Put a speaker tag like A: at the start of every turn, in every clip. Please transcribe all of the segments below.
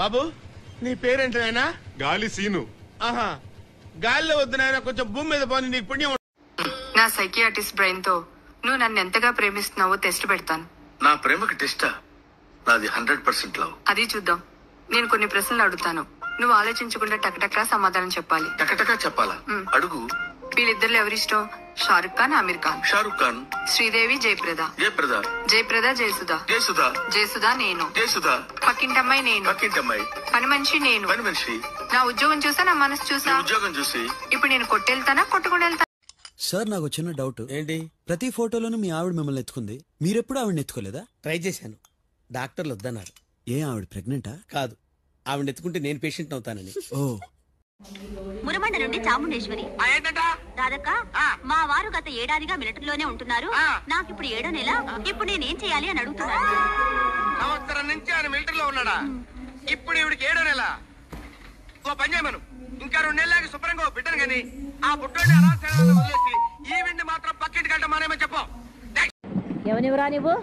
A: బాబు నీ పేరేంటి నాయనా
B: గాలి సీను
A: ఆహా గాలిలో వద్దు నాయనా కొంచెం భూమి మీద పోని నీకు పుణ్యం
C: నా సైకియాటిస్ట్ బ్రెయిన్ తో నువ్వు నన్ను ఎంతగా ప్రేమిస్తున్నావో టెస్ట్ పెడతాను
D: నా ప్రేమకి టెస్టా నాది హండ్రెడ్ పర్సెంట్ లవ్
C: అది చూద్దాం నేను కొన్ని ప్రశ్నలు అడుగుతాను నువ్వు ఆలోచించకుండా టక్టక్లా సమాధానం చెప్పాలి
D: టకటకా చెప్పాలా
C: మ్.
D: అడుగు
C: వీళ్ళిద్దరు ఎవరిష్టం షారుఖ్ ఖాన్ ఆమీర్ ఖాన్
D: షారుఖ్ ఖాన్
C: శ్రీదేవి జయప్రద
D: జయప్రద
C: జయప్రద జయసుధ
D: జయసుధ
C: జయసుధ నేను
D: జయసుధ
C: పక్కింటమ్మాయి నేను
D: పక్కింటమ్మాయి
C: పని మనిషి నేను
D: పని మనిషి
C: నా ఉద్యోగం చూసా నా మనసు
D: నీ
C: చూసా
D: ఉద్యోగం చూసి
C: ఇప్పుడు నేను కొట్టెళ్తానా కొట్టుకుని వెళ్తానా
E: సార్ నాకు చిన్న డౌట్
F: ఏంటి
E: ప్రతి ఫోటోలోనూ మీ ఆవిడ మిమ్మల్ని ఎత్తుకుంది మీరెప్పుడు ఆవిడని ఎత్తుకోలేదా
F: ట్రై చేశాను డాక్టర్లు వద్దన్నారు
E: ఏ ఆవిడ ప్రెగ్నెంటా
F: కాదు ఆవిడ ఎత్తుకుంటే నేను పేషెంట్ అవుతానని
E: ఓ
G: మురమండ నుండి చాముండేశ్వరి రాధక్క మా వారు గత ఏడాదిగా మిలిటరీలోనే ఉంటున్నారు నాకు ఇప్పుడు ఏడో నెల ఇప్పుడు నేనేం చేయాలి అని అడుగుతున్నాను
A: సంవత్సరం నుంచి ఆయన మిలిటరీలో ఉన్నాడా ఇప్పుడు ఇవిడికి ఏడో నెల ఓ పని చేయమను ఇంకా రెండు నెలలకి శుభ్రంగా ఓ బిడ్డను కానీ ఆ బుట్టోని అనాథాలను వదిలేసి ఈ విండి మాత్రం పక్కింటి కంటే మానేమని చెప్పు
H: ఎవనివరా నువ్వు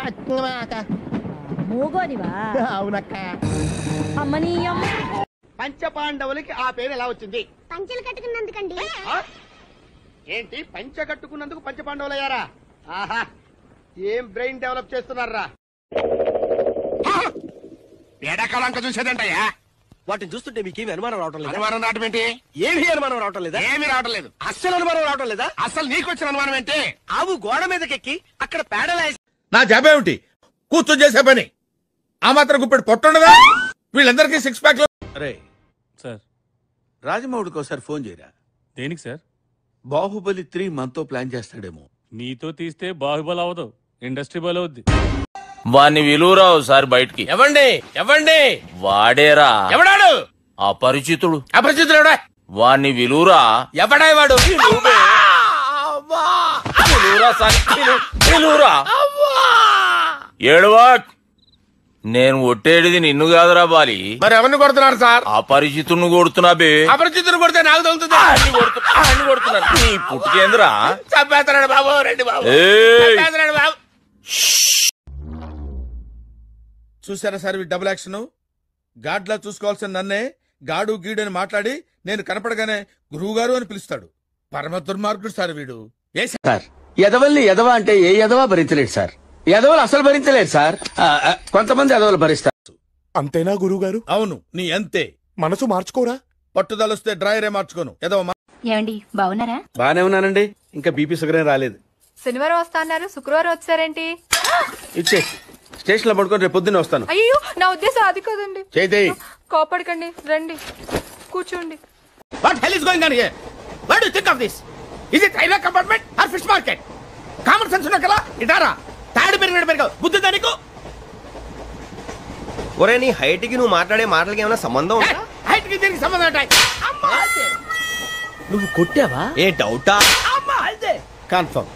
H: మూగోనివా
A: అవునక్క
H: అమ్మని అమ్మ
A: పంచపాండవులకి ఆ పేరు ఎలా వచ్చింది
G: పంచలు కట్టుకున్నందుకండి
A: ఆ? ఏంటి పంచ కట్టుకున్నందుకు పంచపాండవులయ్యారా ఆహా ఏం బ్రెయిన్ డెవలప్ చేస్తున్నారా ఎడాకాలంక చూసేదంటయ్యా
F: వాటిని చూస్తుంటే మీకేమి అనుమానం రావటం లేదా
A: అనుమానం రావటం ఏంటి
F: ఏమి అనుమానం రావటం లేదా
A: ఏమీ రావటం లేదు
F: అస్సలు అనుమానం రావటం లేదా
A: అసలు నీకు వచ్చిన అనుమానం ఏంటి
F: ఆవు గోడ మీదకెక్కి అక్కడ పేడలేసి
I: నా జాబ్ ఏమిటి కూర్చొని చేసే పని ఆ మాత్రం గుప్పెడు పొట్టుండదా వీళ్ళందరికీ సిక్స్ ప్యాక్
B: రే
J: సార్
B: రాజమౌళికి ఒకసారి ఫోన్ చేయరా
J: దేనికి సార్
B: బాహుబలి త్రీ మనతో ప్లాన్ చేస్తాడేమో
J: మీతో తీస్తే బాహుబలి అవదు ఇండస్ట్రీ బలి అవుద్ది
K: వాణ్ణి విలువరావు సార్ బయటికి
F: ఎవండి ఎవండి
K: వాడేరా
F: ఎవడాడు
K: అపరిచితుడు
F: అపరిచితుడు
K: వాణ్ణి విలువరా
F: ఎవడా వాడు
K: విలువరా సార్ విలు- విలువరా ఏడవా నేను ఒట్టేడిది నిన్ను కాదురా బాలి
I: మరి ఎవరిని కొడుతున్నారు సార్
K: అపరిచితుడిని కొడుతున్నా బే
I: అపరిచితులు కొడితే నాకు తగులుతుంది
K: అన్ని కొడుతున్నా అన్ని కొడుతున్నా నీ పుట్టుకేంద్రా
I: చంపేస్తున్నాడు బాబు రండి బాబు
K: ఏయ్!
I: చంపేస్తున్నాడు బాబు చూసారా సార్ ఈ డబుల్ యాక్షన్ గాడ్లా చూసుకోవాల్సిన నన్నే గాడు గీడు అని మాట్లాడి నేను కనపడగానే గురువు గారు అని పిలుస్తాడు పరమ దుర్మార్గుడు సార్ వీడు ఏ సార్?
F: సార్ ఎదవల్ని ఎదవ అంటే ఏ ఎదవా భరించలేడు సార్ ఎదవలు అసలు భరించలేరు సార్ ఆ, ఆ, కొంతమంది ఎదవలు భరిస్తారు
B: అంతేనా గురుగారు
I: అవును నీ అంతే
B: మనసు మార్చుకోరా
I: పట్టుదలొస్తే డ్రాయరే మార్చుకోను ఏదో
G: ఏమండి బాగున్నారా
F: బానే ఉన్నానండి ఇంకా బీపీ షుగర్ ఏం రాలేదు
C: శనివారం వస్తా అన్నారు శుక్రవారం వచ్చారేంటి
F: ఇచ్చే స్టేషన్ లో పడుకొని రేపు పొద్దున్నే వస్తాను
C: అయ్యో నా ఉద్దేశం అది కదండి
I: చేయి
C: కోపడకండి రండి కూర్చోండి
I: what hell is going on here what do think of this is it railway compartment or fish market common sense ఉన్నా కదా ఇటారా తాడు పెరిగినట్టు పెరగవు బుద్ధి దానికి
F: ఒరే నీ హైట్ కి నువ్వు మాట్లాడే మాటలకి ఏమైనా సంబంధం
I: హైట్ కి దీనికి సంబంధం ఉంటాయి అమ్మా అదే
F: నువ్వు కొట్టావా ఏ డౌటా
I: అమ్మా అదే
F: కన్ఫర్మ్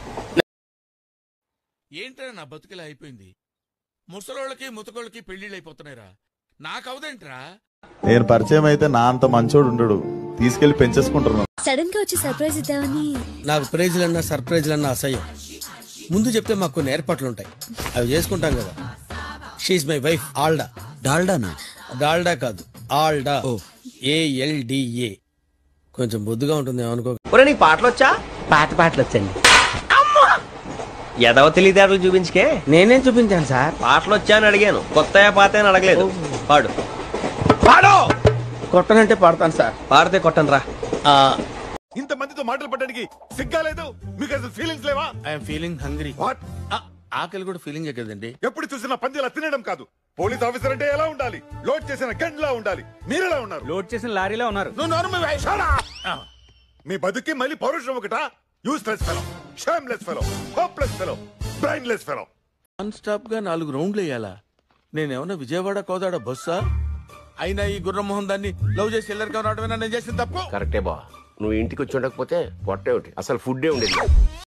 I: ఏంట్రా నా బతుకులా అయిపోయింది ముసలోళ్ళకి ముతకోళ్ళకి పెళ్లిళ్ళు అయిపోతున్నాయిరా నాకు అవదేంట్రా
B: నేను పరిచయం అయితే నా అంత మంచోడు ఉండడు తీసుకెళ్లి పెంచేసుకుంటున్నాను
H: సడన్ గా వచ్చి సర్ప్రైజ్ ఇద్దామని
F: నాకు ప్రైజ్లన్నా సర్ప్రైజ్లన్నా అసహ్యం ముందు చెప్తే మాకు కొన్ని ఏర్పాట్లు ఉంటాయి అవి చేసుకుంటాం కదా షీఈ్ మై వైఫ్ ఆల్డా
E: డాల్డానా
F: డాల్డా కాదు ఆల్డా ఏఎల్డిఏ కొంచెం బొద్దుగా ఉంటుంది అనుకో
L: ఒరే నీకు పాటలు వచ్చా పాత పాటలు వచ్చండి ఎదవ తెలివితేటలు చూపించుకే
F: నేనేం చూపించాను సార్
L: పాటలు వచ్చా అని అడిగాను కొత్త పాత అని అడగలేదు పాడు
F: పాడు కొట్టనంటే పాడతాను సార్
L: పాడితే కొట్టను రా
B: ఇంత మందితో మాటలు పట్టడానికి సిగ్గాలేదు మీకు అసలు ఫీలింగ్స్ లేవా
I: ఐఎమ్ ఫీలింగ్ హంగ్రీ
B: వాట్
I: ఆకలి కూడా ఫీలింగ్ కదండి
B: ఎప్పుడు చూసినా పందిలా తినడం కాదు పోలీస్ ఆఫీసర్ అంటే ఎలా ఉండాలి లోడ్ చేసిన గన్లా ఉండాలి మీరెలా ఉన్నారు
J: లోడ్ చేసిన లారీలో ఉన్నారు
I: నువ్వు నార్మల్
B: మీ బతుకి మళ్ళీ పౌరుషం ఒకటా useless fellow shameless fellow hopeless fellow brainless fellow
I: non stop గా నాలుగు రౌండ్లు వేయాలా నేనేమన్నా విజయవాడ కోదాడ బస్సా అయినా ఈ గుర్రమోహన్ దాన్ని లవ్ చేసి ఎల్లరికీ రావడమేనా నేను చేసిన తప్పు
L: కరెక్టే బా నువ్వు ఇంటికి వచ్చి ఉండకపోతే పొట్టే ఒకటి అసలు ఫుడ్డే ఉండేది